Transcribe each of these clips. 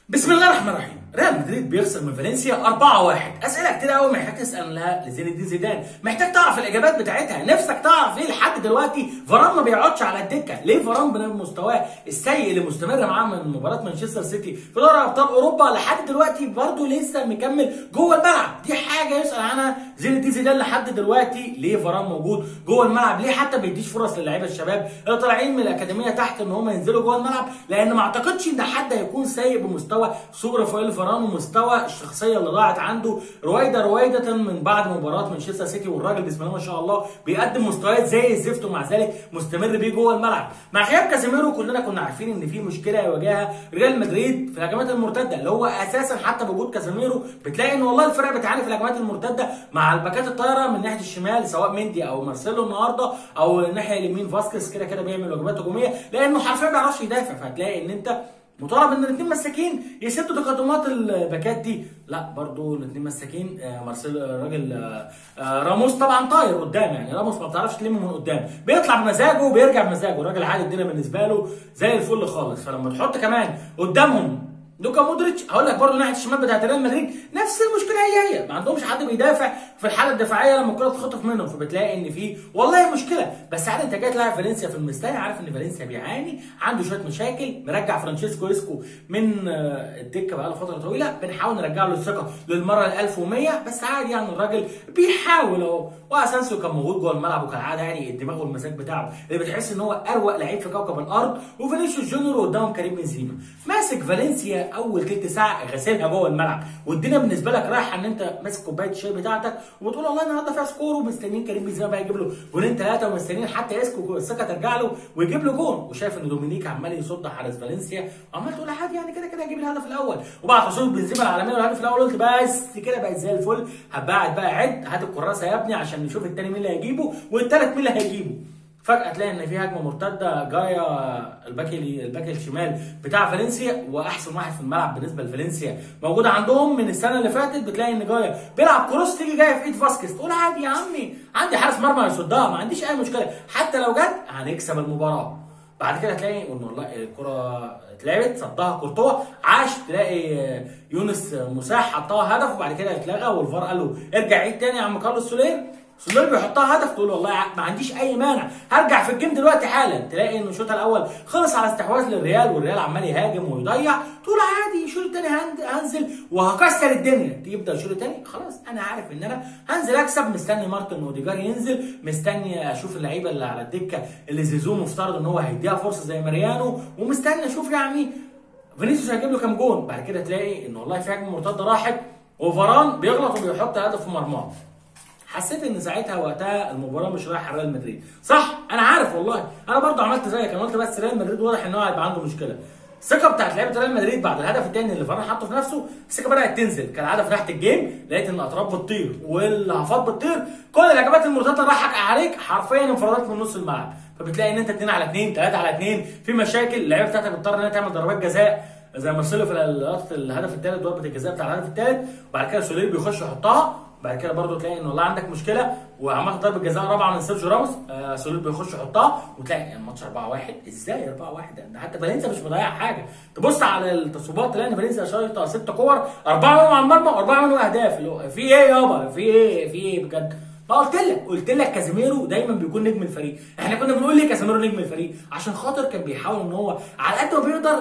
بسم الله الرحمن الرحيم ريال مدريد بيخسر من فالنسيا 4-1 اسئله كتير قوي محتاج تسال لها لزين الدين زيدان محتاج تعرف الاجابات بتاعتها نفسك تعرف ليه لحد دلوقتي فاران ما بيقعدش على الدكه ليه فاران من مستواه السيء اللي مستمر معاه من مباراه مانشستر سيتي في دوري ابطال اوروبا لحد دلوقتي برضه لسه مكمل جوه الملعب دي حاجه يسال عنها زين الدين زيدان لحد دلوقتي ليه فاران موجود جوه الملعب ليه حتى ما بيديش فرص للاعيبه الشباب اللي طالعين من الاكاديميه تحت ان هم ينزلوا جوه الملعب لان ما اعتقدش ان حد هيكون سيء بمستوى سوق رافائيل فاران ومستوى الشخصيه اللي ضاعت عنده رويدا رويدا من بعد مباراه مانشستر سيتي والراجل بسم الله ما شاء الله بيقدم مستويات زي الزفت ومع ذلك مستمر بيه جوه الملعب مع غياب كازيميرو كلنا كنا عارفين ان في مشكله يواجهها ريال مدريد في الهجمات المرتده اللي هو اساسا حتى بوجود كازيميرو بتلاقي ان والله الفرق بتعاني في الهجمات المرتده مع الباكات الطايره من ناحيه الشمال سواء مندي او مارسيلو النهارده او الناحيه اليمين فاسكيز كده كده بيعمل واجبات هجوميه لانه حرفيا ما بيعرفش يدافع فهتلاقي ان انت مطالب ان الاثنين مساكين يسدوا تقدمات الباكات دي لا برضو الاثنين مساكين آه مارسيل الراجل آه آه راموس طبعا طاير قدام يعني راموس ما بتعرفش تلمه من قدام بيطلع بمزاجه وبيرجع بمزاجه الراجل عادي الدنيا بالنسبه له زي الفل خالص فلما تحط كمان قدامهم لوكا مودريتش هقول لك برضه ناحيه الشمال بتاعت ريال مدريد نفس المشكله هي هي ما عندهمش حد بيدافع في الحاله الدفاعيه لما الكره تخطف منهم فبتلاقي ان في والله مشكله بس عادي انت جاي تلاعب فالنسيا في المستاهل عارف ان فالنسيا بيعاني عنده شويه مشاكل مرجع فرانشيسكو اسكو من الدكه بقاله فتره طويله بنحاول نرجع له الثقه للمره ال 1100 بس عادي يعني الراجل بيحاول اهو واسانسيو كان موجود جوه الملعب وكالعاده يعني الدماغ والمزاج بتاعه اللي بتحس ان هو اروق لعيب في كوكب الارض وفينيسيوس جونيور قدامهم كريم بنزيما ماسك فالنسيا اول تلت ساعه غسلها جوه الملعب والدنيا بالنسبه لك رايحه ان انت ماسك كوبايه الشاي بتاعتك وبتقول والله النهارده فيها سكور ومستنيين كريم بنزيما بقى يجيب له جولين ثلاثه ومستنيين حتى اسكو الثقه ترجع له ويجيب له جول وشايف ان دومينيك عمال يصد حارس فالنسيا وعمال تقول عادي يعني كده كده هجيب الهدف الاول وبعد حصول بنزيما العالميه والهدف الاول قلت بس كده بقت زي الفل هبعد بقى عد هات الكراسه يا ابني عشان نشوف التاني مين اللي هيجيبه والتالت مين اللي هيجيبه فجاه تلاقي ان في هجمه مرتده جايه الباك الباك الشمال بتاع فالنسيا واحسن واحد في الملعب بالنسبه لفالنسيا موجود عندهم من السنه اللي فاتت بتلاقي ان جايه بيلعب كروس تيجي جايه في ايد فاسكيز تقول عادي يا عمي عندي حارس مرمى يصدها ما عنديش اي مشكله حتى لو جت هنكسب المباراه بعد كده تلاقي ان والله الكره اتلعبت صدها كورتوا عاش تلاقي يونس مساح حطها هدف وبعد كده اتلغى والفار قال له ارجع عيد تاني يا عم كارلوس سولير سولير بيحطها هدف تقول والله ما عنديش اي مانع هرجع في الجيم دلوقتي حالا تلاقي ان الشوط الاول خلص على استحواذ للريال والريال عمال يهاجم ويضيع تقول عادي الشوط الثاني هنزل وهكسر الدنيا تبدا الشوط الثاني خلاص انا عارف ان انا هنزل اكسب مستني مارتن اوديجار ينزل مستني اشوف اللعيبه اللي على الدكه اللي زيزو مفترض ان هو هيديها فرصه زي ماريانو ومستني اشوف يعني فينيسيوس هيجيب له كام جون بعد كده تلاقي ان والله في هجمه مرتده راحت وفاران بيغلط وبيحط هدف في مرماه حسيت ان ساعتها وقتها المباراه مش رايحه ريال مدريد صح انا عارف والله انا برضو عملت زيك انا قلت بس ريال مدريد واضح ان هو هيبقى عنده مشكله الثقه بتاعت لعيبه ريال مدريد بعد الهدف الثاني اللي فران حطه في نفسه الثقه بدات تنزل كالعاده في ناحيه الجيم لقيت ان الاطراف بتطير والهفات بتطير كل الهجمات المرتده رايحه عليك حرفيا انفرادات من نص الملعب فبتلاقي ان انت 2 على 2 3 على 2 في مشاكل اللعيبه بتاعتك بتضطر انها تعمل ضربات جزاء زي مارسيلو في لقطه الهدف الثالث ضربه الجزاء بتاع الهدف الثالث وبعد كده سولير بيخش يحطها بعد كده برضو تلاقي ان والله عندك مشكله وعملت ضربه جزاء رابعه من سيرجيو راموس آه سولير بيخش يحطها وتلاقي الماتش 4 1 ازاي 4 1 ده حتى فالنسيا مش مضيع حاجه تبص على التصويبات تلاقي ان فالنسيا شايطه ست كور اربعه منهم على المرمى واربعه منهم اهداف اللي هو في ايه يابا في ايه في ايه بجد ما قلت لك قلت لك كازيميرو دايما بيكون نجم الفريق احنا كنا بنقول ليه كازيميرو نجم الفريق عشان خاطر كان بيحاول ان هو على قد ما بيقدر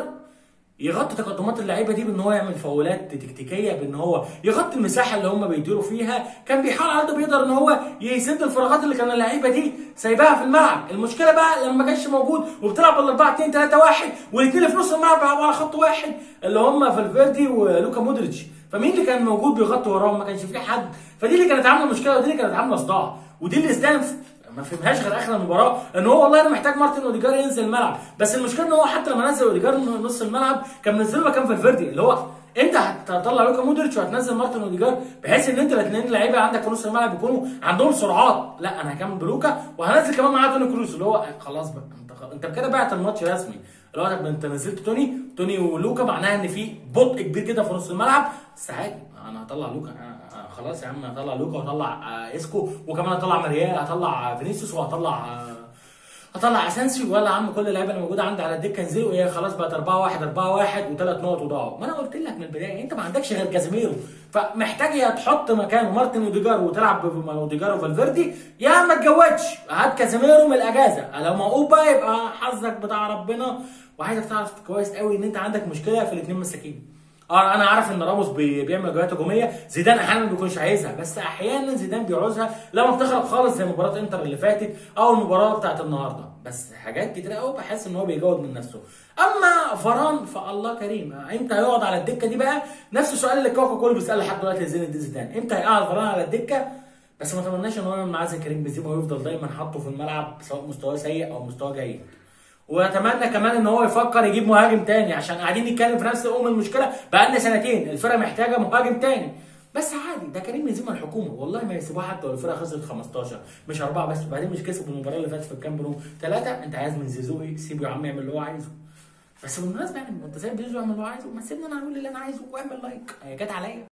يغطي تقدمات اللعيبه دي بان هو يعمل فاولات تكتيكيه بان هو يغطي المساحه اللي هم بيديروا فيها كان بيحاول على قد بيقدر ان هو يسد الفراغات اللي كان اللعيبه دي سايباها في الملعب المشكله بقى لما ما كانش موجود وبتلعب بال 4 2 3 1 والاثنين اللي في نص الملعب بيلعبوا على خط واحد اللي هم فالفيردي ولوكا مودريتش فمين اللي كان موجود بيغطي وراهم ما كانش في حد فدي اللي كانت عامله مشكله ودي اللي كانت عامله صداع ودي اللي زيدان ما فهمهاش غير اخر المباراه ان هو والله انا محتاج مارتن اوديجار ينزل الملعب بس المشكله ان هو حتى لما نزل اوديجار نص الملعب كان منزله مكان فالفيردي اللي هو انت هتطلع لوكا مودريتش وهتنزل مارتن اوديجار بحيث ان انت الاثنين لعيبه عندك في نص الملعب يكونوا عندهم سرعات لا انا هكمل بلوكا وهنزل كمان معاه توني كروس اللي هو خلاص بقى انت انت كده بعت الماتش رسمي اللي هو انت نزلت توني توني ولوكا معناها ان في بطء كبير جدا في نص الملعب بس عادي انا هطلع لوكا خلاص يا عم هطلع لوكا وهطلع اسكو وكمان هطلع ماريال هطلع فينيسيوس وهطلع اطلع اسانسيو ولا يا عم كل اللعيبه اللي موجوده عندي على الدكه انزلوا ايه خلاص بقت 4 1 4 1 وثلاث نقط وضاعوا ما انا قلت لك من البدايه انت ما عندكش غير كازيميرو فمحتاج يا تحط مكانه مارتن اوديجار وتلعب باوديجار وفالفيردي يا ما تجودش هات كازيميرو من الاجازه لو موقوف بقى يبقى حظك بتاع ربنا وعايزك تعرف كويس قوي ان انت عندك مشكله في الاثنين مساكين اه انا عارف ان راموس بي- بيعمل جولات هجوميه زيدان احيانا ما بيكونش عايزها بس احيانا زيدان بيعوزها لما بتخرب خالص زي مباراه انتر اللي فاتت او المباراه بتاعت النهارده بس حاجات كتير قوي بحس ان هو بيجود من نفسه اما فران فالله كريم امتى هيقعد على الدكه دي بقى نفس السؤال اللي كوكا كل بيسال لحد دلوقتي لزين الدين زيدان امتى هيقعد فران على الدكه بس ما اتمناش ان هو يعمل معاه زي كريم بنزيما ويفضل دايما حاطه في الملعب سواء مستواه سيء او مستواه جيد واتمنى كمان ان هو يفكر يجيب مهاجم تاني عشان قاعدين نتكلم في نفس ام المشكله بقالنا سنتين الفرقه محتاجه مهاجم تاني بس عادي ده كريم بنزيما الحكومه والله ما يسيبوها حتى لو الفرقه خسرت 15 مش اربعه بس وبعدين مش كسبوا المباراه اللي فاتت في الكامب نو ثلاثه انت عايز من زيزو سيبه يا عم يعمل اللي هو عايزه بس بالمناسبه يعني انت سايب زيزو يعمل اللي هو عايزه ما سيبني انا اقول اللي انا عايزه واعمل لايك هي جت عليا